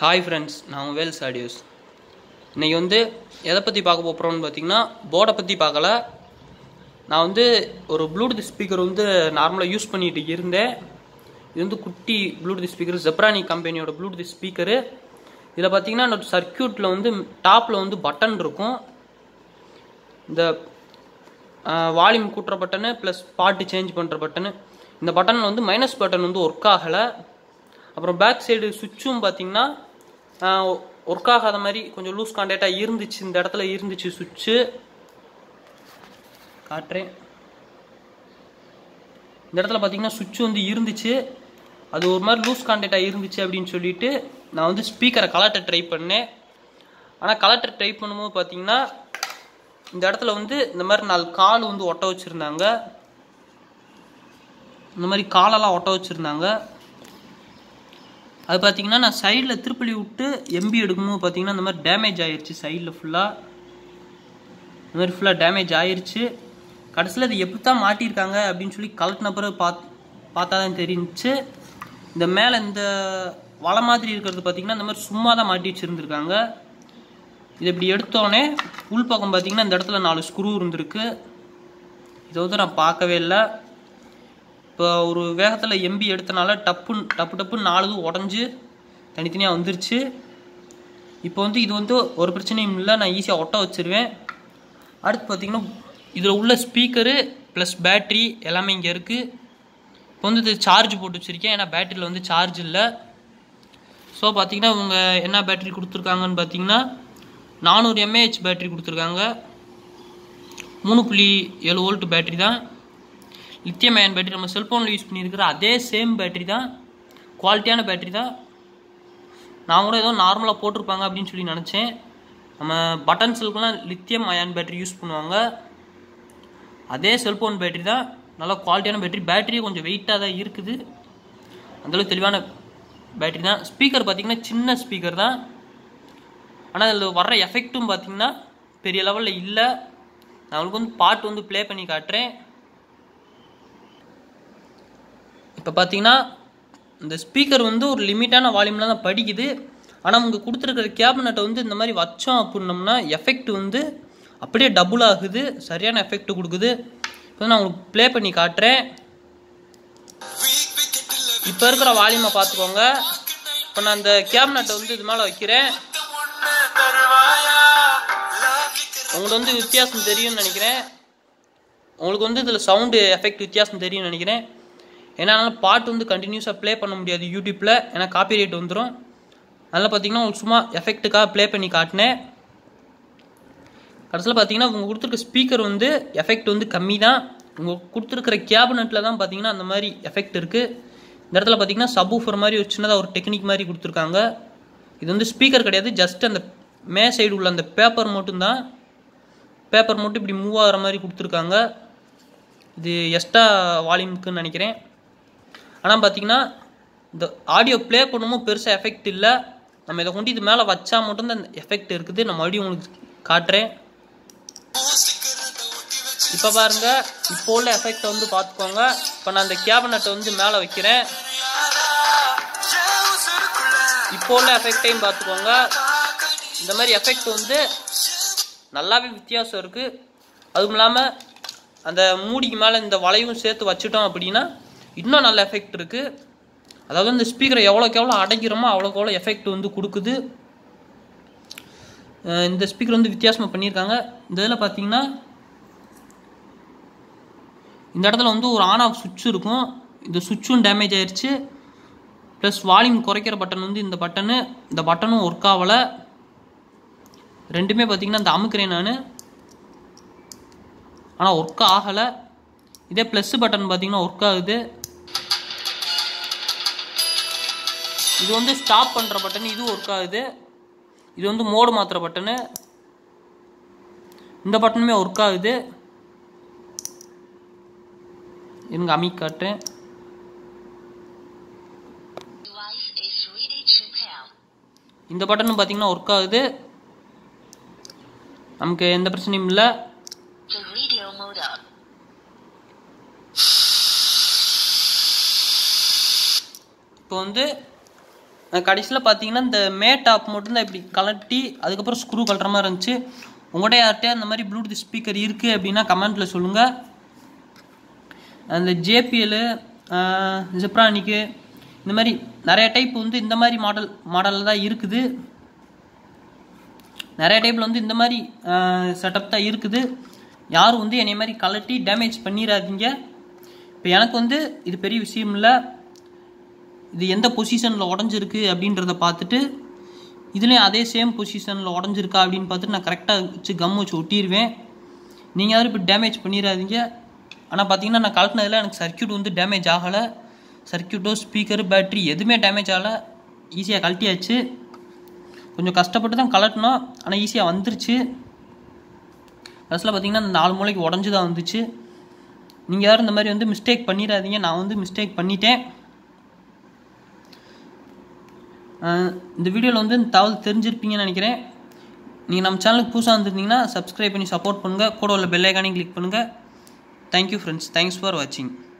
hi friends நான் உங்கள் Wales audios இன்றைக்கி வந்து எதை பற்றி பார்க்க போகிறோம்னு பார்த்தீங்கன்னா போர்டை பற்றி பார்க்கல நான் வந்து ஒரு ப்ளூடூத் ஸ்பீக்கர் வந்து நார்மலாக யூஸ் பண்ணிட்டு இருந்தேன் இது வந்து குட்டி ப்ளூடூத் ஸ்பீக்கர் ஜெப்ரானி கம்பெனியோட ப்ளூடூத் ஸ்பீக்கரு இதில் பார்த்தீங்கன்னா அந்த சர்க்கியூட்டில் வந்து டாப்பில் வந்து பட்டன் இருக்கும் இந்த வால்யூம் கூட்டுற பட்டனு ப்ளஸ் பாட்டு சேஞ்ச் பண்ணுற பட்டனு இந்த பட்டன் வந்து மைனஸ் பட்டன் வந்து ஒர்க் ஆகலை அப்புறம் பேக் சைடு சுவிட்சும் பார்த்தீங்கன்னா ஒர்க் ஆகாத மாதிரி கொஞ்சம் லூஸ் கான்டாக்டாக இருந்துச்சு இந்த இடத்துல இருந்துச்சு சுவிட்சு காட்டுறேன் இந்த இடத்துல பார்த்தீங்கன்னா சுவிட்ச் வந்து இருந்துச்சு அது ஒரு மாதிரி லூஸ் கான்டாக்டாக இருந்துச்சு அப்படின்னு சொல்லிட்டு நான் வந்து ஸ்பீக்கரை கலட்ட ட்ரை பண்ணேன் ஆனால் கலெக்டர் ட்ரை பண்ணும்போது பார்த்தீங்கன்னா இந்த இடத்துல வந்து இந்த மாதிரி நாலு கால் வந்து ஒட்ட வச்சுருந்தாங்க இந்த மாதிரி காலெல்லாம் ஒட்ட வச்சுருந்தாங்க அது பார்த்தீங்கன்னா நான் சைடில் திருப்பலி விட்டு எம்பி எடுக்கும்போது பார்த்தீங்கன்னா இந்த மாதிரி டேமேஜ் ஆயிருச்சு சைடில் ஃபுல்லாக இந்த மாதிரி ஃபுல்லாக டேமேஜ் ஆயிருச்சு கடைசியில் அது எப்படி தான் மாட்டியிருக்காங்க அப்படின்னு சொல்லி கலட்டின பிறகு பாத் பார்த்தா தான் தெரிஞ்சிச்சு இந்த மேலே இந்த வலை மாதிரி இருக்கிறது பார்த்தீங்கன்னா இந்த மாதிரி சும்மா தான் மாட்டி வச்சுருந்துருக்காங்க இது இப்படி எடுத்தோடனே உள் பக்கம் பார்த்தீங்கன்னா இந்த இடத்துல நாலு ஸ்க்ரூ இருந்திருக்கு இதை வந்து நான் பார்க்கவே இல்லை இப்போ ஒரு வேகத்தில் எம்பி எடுத்தனால டப்பு டப்பு டப்புன்னு நாலு இது உடஞ்சி தனித்தனியாக வந்துருச்சு இப்போ வந்து இது வந்து ஒரு பிரச்சனையும் இல்லை நான் ஈஸியாக ஒட்ட வச்சிருவேன் அடுத்து பார்த்தீங்கன்னா இதில் உள்ள ஸ்பீக்கரு ப்ளஸ் பேட்ரி எல்லாமே இங்கே இருக்குது இப்போ வந்து இது சார்ஜ் போட்டு வச்சுருக்கேன் ஏன்னா பேட்டரியில் வந்து சார்ஜ் இல்லை ஸோ பார்த்தீங்கன்னா இவங்க என்ன பேட்டரி கொடுத்துருக்காங்கன்னு பார்த்தீங்கன்னா நானூறு எம்ஏஹெச் பேட்டரி கொடுத்துருக்காங்க மூணு புள்ளி ஏழு வோல்ட் பேட்டரி தான் லித்தியம் அயன் பேட்டரி நம்ம செல்ஃபோனில் யூஸ் பண்ணியிருக்கிற அதே சேம் பேட்டரி தான் குவாலிட்டியான பேட்டரி தான் நான் கூட ஏதோ நார்மலாக போட்டிருப்பாங்க அப்படின்னு சொல்லி நினச்சேன் நம்ம பட்டன் செல்ஃபோன்லாம் லித்தியம் அயன் பேட்டரி யூஸ் பண்ணுவாங்க அதே செல்ஃபோன் பேட்டரி தான் நல்லா குவாலிட்டியான பேட்டரி பேட்டரியும் கொஞ்சம் வெயிட்டாக தான் இருக்குது அந்தளவுக்கு தெளிவான பேட்டரி தான் ஸ்பீக்கர் பார்த்திங்கன்னா சின்ன ஸ்பீக்கர் தான் ஆனால் அதில் வர்ற எஃபெக்ட்டும் பார்த்திங்கன்னா பெரிய லெவலில் இல்லை நான் உங்களுக்கு வந்து பாட்டு வந்து ப்ளே பண்ணி காட்டுறேன் இப்போ பார்த்தீங்கன்னா இந்த ஸ்பீக்கர் வந்து ஒரு லிமிட்டான வால்யூமில் தான் படிக்குது ஆனால் அவங்க கொடுத்துருக்கிற கேபினட்டை வந்து இந்த மாதிரி வச்சோம் அப்படின்னோம்னா எஃபெக்ட் வந்து அப்படியே டபுள் ஆகுது சரியான எஃபெக்ட் கொடுக்குது இப்போ நான் உங்களுக்கு ப்ளே பண்ணி காட்டுறேன் இப்போ இருக்கிற வால்யூமை பார்த்துக்கோங்க இப்போ நான் இந்த கேபினட்டை வந்து இது மேலே வைக்கிறேன் உங்களுக்கு வந்து வித்தியாசம் தெரியும்னு நினைக்கிறேன் உங்களுக்கு வந்து இதில் சவுண்டு எஃபெக்ட் வித்தியாசம் தெரியும்னு நினைக்கிறேன் ஏன்னா பாட்டு வந்து கண்டினியூஸாக ப்ளே பண்ண முடியாது யூடியூப்பில் ஏன்னா காப்பி ரேட் வந்துடும் அதில் பார்த்தீங்கன்னா உங்களுக்கு சும்மா எஃபெக்ட்டுக்காக ப்ளே பண்ணி காட்டினேன் கடைசியில் பார்த்தீங்கன்னா உங்கள் கொடுத்துருக்க ஸ்பீக்கர் வந்து எஃபெக்ட் வந்து கம்மி தான் உங்கள் கொடுத்துருக்கிற கேபினட்டில் தான் பார்த்தீங்கன்னா அந்த மாதிரி எஃபெக்ட் இருக்குது இந்த இடத்துல பார்த்தீங்கன்னா சப்வூஃபர் மாதிரி ஒரு சின்னதாக ஒரு டெக்னிக் மாதிரி கொடுத்துருக்காங்க இது வந்து ஸ்பீக்கர் கிடையாது ஜஸ்ட் அந்த மே சைடு உள்ள அந்த பேப்பர் மட்டும்தான் பேப்பர் மட்டும் இப்படி மூவ் ஆகிற மாதிரி கொடுத்துருக்காங்க இது எக்ஸ்ட்ரா வால்யூமுக்குன்னு நினைக்கிறேன் ஆனால் பார்த்தீங்கன்னா இந்த ஆடியோ ப்ளே பண்ணும்போது பெருசாக எஃபெக்ட் இல்லை நம்ம இதை கொண்டு இது மேலே வச்சா மட்டும்தான் இந்த எஃபெக்ட் இருக்குது நான் மறுபடியும் உங்களுக்கு காட்டுறேன் இப்போ பாருங்க இப்போ உள்ள எஃபெக்ட் வந்து பார்த்துக்கோங்க இப்போ நான் அந்த கேபினட்டை வந்து மேலே வைக்கிறேன் இப்போ உள்ள எஃபெக்டையும் பார்த்துக்கோங்க இந்த மாதிரி எஃபெக்ட் வந்து நல்லாவே வித்தியாசம் இருக்குது அதுவும் இல்லாமல் அந்த மூடிக்கு மேலே இந்த வளைவும் சேர்த்து வச்சுட்டோம் அப்படின்னா இன்னும் நல்ல எஃபெக்ட் இருக்குது அதாவது இந்த ஸ்பீக்கரை எவ்வளோக்கு எவ்வளோ அடைக்கிறோமோ அவ்வளோக்கு எவ்வளோ எஃபெக்ட் வந்து கொடுக்குது இந்த ஸ்பீக்கர் வந்து வித்தியாசமாக பண்ணியிருக்காங்க இந்த இதில் பார்த்தீங்கன்னா இந்த இடத்துல வந்து ஒரு ஆன் ஆஃப் சுவிட்ச் இருக்கும் இந்த சுவிட்சும் டேமேஜ் ஆயிடுச்சு ப்ளஸ் வால்யூம் குறைக்கிற பட்டன் வந்து இந்த பட்டனு இந்த பட்டனும் ஒர்க் ஆகலை ரெண்டுமே பார்த்தீங்கன்னா இந்த அமுக்கிறேன் நான் ஆனால் ஒர்க் ஆகலை இதே ப்ளஸ் பட்டன் பார்த்தீங்கன்னா ஒர்க் ஆகுது இது வந்து ஸ்டாப் பண்ணுற பட்டன் இது ஒர்க் ஆகுது இது வந்து மோடு மாற்றுற பட்டனு இந்த பட்டனுமே ஒர்க் ஆகுது இருங்க அமி காட்டுறேன் இந்த பட்டனும் பார்த்தீங்கன்னா ஒர்க் ஆகுது நமக்கு எந்த பிரச்சனையும் இல்லை இப்போ வந்து கடைசியில் பார்த்தீங்கன்னா இந்த மே டாப் மட்டும்தான் இப்படி கலட்டி அதுக்கப்புறம் ஸ்க்ரூ கழட்டுற மாதிரி இருந்துச்சு உங்கள்கிட்ட யார்கிட்ட அந்த மாதிரி ப்ளூடூத் ஸ்பீக்கர் இருக்குது அப்படின்னா கமெண்ட்டில் சொல்லுங்கள் அந்த ஜேபிஎல் ஜிப்ரானிக்கு இந்த மாதிரி நிறைய டைப் வந்து இந்த மாதிரி மாடல் மாடலில் தான் இருக்குது நிறைய டைப்பில் வந்து இந்த மாதிரி செட்டப் தான் இருக்குது யாரும் வந்து என்னை மாதிரி கலட்டி டேமேஜ் பண்ணிடாதீங்க இப்போ எனக்கு வந்து இது பெரிய விஷயம் இல்லை இது எந்த பொசிஷனில் உடஞ்சிருக்கு அப்படின்றத பார்த்துட்டு இதுலேயும் அதே சேம் பொசிஷனில் உடஞ்சிருக்கா அப்படின்னு பார்த்துட்டு நான் கரெக்டாக வச்சு கம் வச்சு ஒட்டிடுவேன் நீங்கள் யாரும் இப்போ டேமேஜ் பண்ணிடாதீங்க ஆனால் பார்த்தீங்கன்னா நான் கலட்டினதில் எனக்கு சர்க்கியூட் வந்து டேமேஜ் ஆகலை சர்க்கியூட்டோ ஸ்பீக்கர் பேட்ரி எதுவுமே டேமேஜ் ஆகலை ஈஸியாக கழட்டியாச்சு கொஞ்சம் கஷ்டப்பட்டு தான் கலட்டினோம் ஆனால் ஈஸியாக வந்துருச்சு கடைசியில் பார்த்தீங்கன்னா இந்த நாலு மூளைக்கு உடஞ்சி தான் வந்துச்சு நீங்கள் யாரும் இந்த மாதிரி வந்து மிஸ்டேக் பண்ணிடாதீங்க நான் வந்து மிஸ்டேக் பண்ணிட்டேன் இந்த வீடியோவில் வந்து இந்த தகவல் தெரிஞ்சிருப்பீங்கன்னு நினைக்கிறேன் நீங்கள் நம்ம சேனலுக்கு புதுசாக வந்திருந்தீங்கன்னா சப்ஸ்கிரைப் பண்ணி சப்போர்ட் பண்ணுங்கள் கூட உள்ள பெல் ஐக்கானையும் கிளிக் பண்ணுங்கள் தேங்க்யூ ஃப்ரெண்ட்ஸ் தேங்க்ஸ் ஃபார் வாட்சிங்